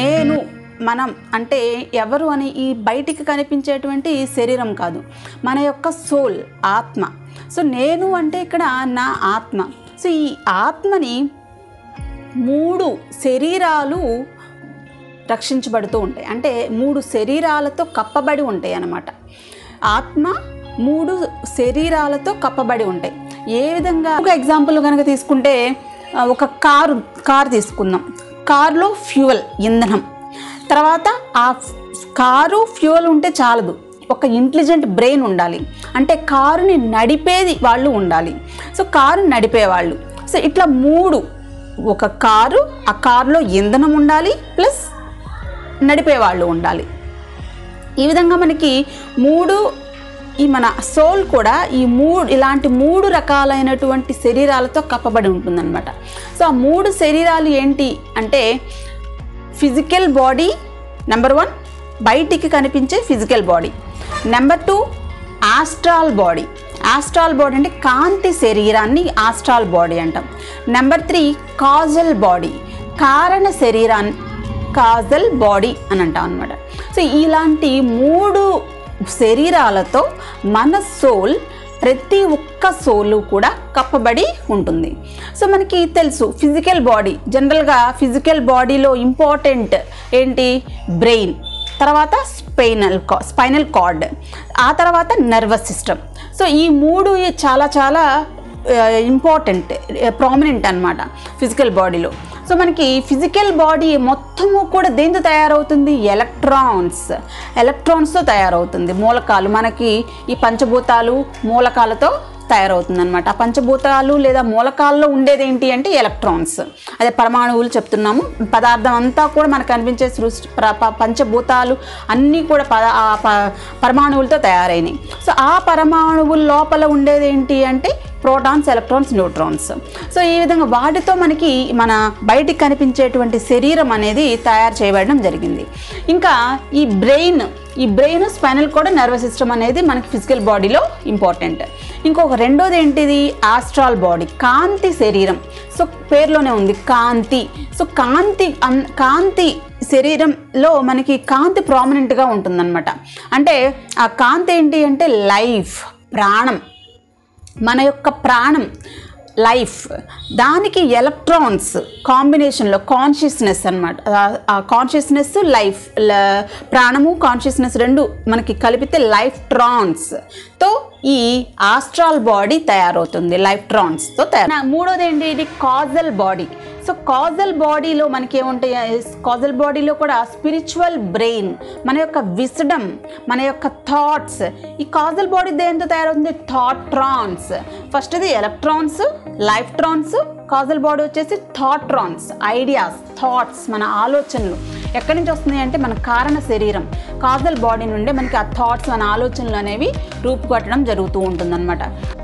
నేను మనం అంటే ఎవరు అని ఈ బయటికి కనిపించేటువంటి శరీరం కాదు మన యొక్క సోల్ ఆత్మ సో నేను అంటే ఇక్కడ నా ఆత్మ సో ఈ ఆత్మని మూడు శరీరాలు రక్షించబడుతూ ఉంటాయి అంటే మూడు శరీరాలతో కప్పబడి ఉంటాయి అన్నమాట ఆత్మ మూడు శరీరాలతో కప్పబడి ఉంటాయి ఏ విధంగా ఒక ఎగ్జాంపుల్ కనుక తీసుకుంటే ఆ, ఒక కారు కారు తీసుకుందాం కారులో ఫ్యూయల్ ఇంధనం తర్వాత ఆ ఫ్- కారు ఫ్యూయల్ ఉంటే చాలదు ఒక ఇంటెలిజెంట్ బ్రెయిన్ ఉండాలి అంటే కారుని నడిపేది వాళ్ళు ఉండాలి సో కారు నడిపేవాళ్ళు సో ఇట్లా మూడు ఒక కారు ఆ కారులో ఇంధనం ఉండాలి ప్లస్ నడిపేవాళ్ళు ఉండాలి ఈ విధంగా మనకి మూడు ఈ మన సోల్ కూడా ఈ మూడు ఇలాంటి మూడు రకాలైనటువంటి శరీరాలతో కప్పబడి ఉంటుందన్నమాట సో ఆ మూడు శరీరాలు ఏంటి అంటే ఫిజికల్ బాడీ నెంబర్ వన్ బయటికి కనిపించే physical body number two astral body astral body అంటే కాంతి శరీరాన్ని ఆస్ట్రాల్ బాడీ అంటాం నెంబర్ త్రీ కాజల్ బాడీ కారణ శరీరాన్ని కాజల్ బాడీ అని అంటాం అనమాట సో ఇలాంటి మూడు శరీరాలతో మన సోల్ ప్రతి ఒక్క సోలు కూడా కప్పబడి ఉంటుంది సో మనకి తెలుసు ఫిజికల్ బాడీ జనరల్గా ఫిజికల్ బాడీలో ఇంపార్టెంట్ ఏంటి బ్రెయిన్ తర్వాత స్పైనల్ కా స్పైనల్ కార్డ్ ఆ తర్వాత నర్వస్ సిస్టమ్ సో ఈ మూడు చాలా చాలా ఇంపార్టెంట్ ప్రామినెంట్ అన్నమాట ఫిజికల్ బాడీలో సో మనకి ఫిజికల్ బాడీ మొత్తము కూడా దేంతో తయారవుతుంది ఎలక్ట్రాన్స్ ఎలక్ట్రాన్స్తో తయారవుతుంది మూలకాలు మనకి ఈ పంచభూతాలు మూలకాలతో తయారవుతుంది అనమాట ఆ పంచభూతాలు లేదా మూలకాల్లో ఉండేది ఏంటి అంటే ఎలక్ట్రాన్స్ అదే పరమాణువులు చెప్తున్నాము పదార్థం అంతా కూడా మనకు కనిపించే సృష్టి ప్ర- ప- పంచభూతాలు అన్నీ కూడా పద ఆ ప- పరమాణువులతో తయారైనవి సో ఆ పరమాణువుల లోపల ఉండేది ఏంటి అంటే ప్రోటాన్స్ ఎలక్ట్రాన్స్ న్యూట్రాన్స్ సో ఈ విధంగా వాటితో మనకి మన బయటికి కనిపించేటువంటి శరీరం అనేది తయారు చేయబడడం జరిగింది ఇంకా ఈ బ్రెయిన్ ఈ బ్రెయిన్ స్పైనల్ కూడా నర్వస్ సిస్టమ్ అనేది మనకి ఫిజికల్ బాడీలో ఇంపార్టెంట్ ఇంకొక రెండోది ఏంటిది ఆస్ట్రాల్ బాడీ కాంతి శరీరం సో పేరులోనే ఉంది కాంతి సో కాంతి అన్- కాంతి శరీరంలో మనకి కాంతి ప్రామినెంట్గా ఉంటుందన్నమాట అంటే ఆ కాంతి ఏంటి అంటే లైఫ్ ప్రాణం మన యొక్క ప్రాణం లైఫ్ దానికి ఎలక్ట్రాన్స్ కాంబినేషన్లో కాన్షియస్నెస్ అనమాట ఆ కాన్షియస్నెస్ లైఫ్ ప్రాణము కాన్షియస్నెస్ రెండు మనకి కలిపితే లైఫ్ ట్రాన్స్తో ఈ ఆస్ట్రాల్ బాడీ తయారవుతుంది లైఫ్ ట్రాన్స్తో తయారు నా- మూడోది ఏంటి ఇది కాజల్ బాడీ సో కాజల్ బాడీలో మనకి ఏముంటాయి కాజల్ బాడీలో కూడా స్పిరిచువల్ బ్రెయిన్ మన యొక్క విస్డమ్ మన యొక్క థాట్స్ ఈ కాజల్ బాడీ దేంతో తయారవుతుంది థాట్ ట్రాన్స్ ఫస్ట్ ఇది electrons lifetrons causal body వచ్చేసి థాట్ ట్రాన్స్ ఐడియాస్ థాట్స్ మన ఆలోచనలు ఎక్కడి నుంచి వస్తుంది అంటే మన కారణ శరీరం కాజల్ బాడీ నుండే మనకి ఆ థాట్స్ మన ఆలోచనలు అనేవి రూపుకట్టడం జరుగుతూ ఉంటుందన్నమాట